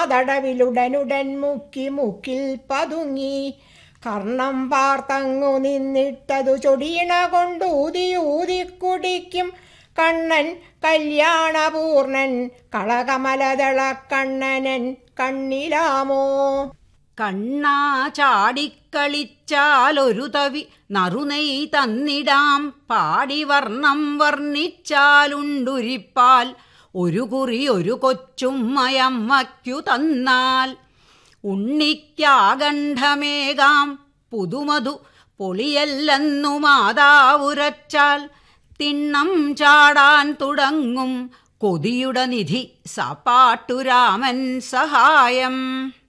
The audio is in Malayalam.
തടവിലുടനുടൻ മുക്കി മുക്കിൽ പതുങ്ങി കർണം പാർത്തങ്ങു നിന്നിട്ടതു ചൊടിയണ കൊണ്ടൂതി ഊതി കുടിക്കും കണ്ണൻ കല്യാണപൂർണൻ കളകമലതള കണ്ണനൻ കണ്ണിലാമോ കണ്ണാ ചാടിക്കളിച്ചാലൊരു തവി നറുനെയ് തന്നിടാം പാടി വർണ്ണം വർണ്ണിച്ചാലുണ്ടുരിപ്പാൽ ഒരു കുറി ഒരു കൊച്ചും മയമ്മയ്ക്കു തന്നാൽ ഉണ്ണിക്കാകണ്ഠമേകാം പുതുമധു പൊളിയല്ലെന്നു മാതാവുരച്ചാൽ തിണ്ണം ചാടാൻ തുടങ്ങും കൊതിയുടെ നിധി സപാട്ടുരാമൻ സഹായം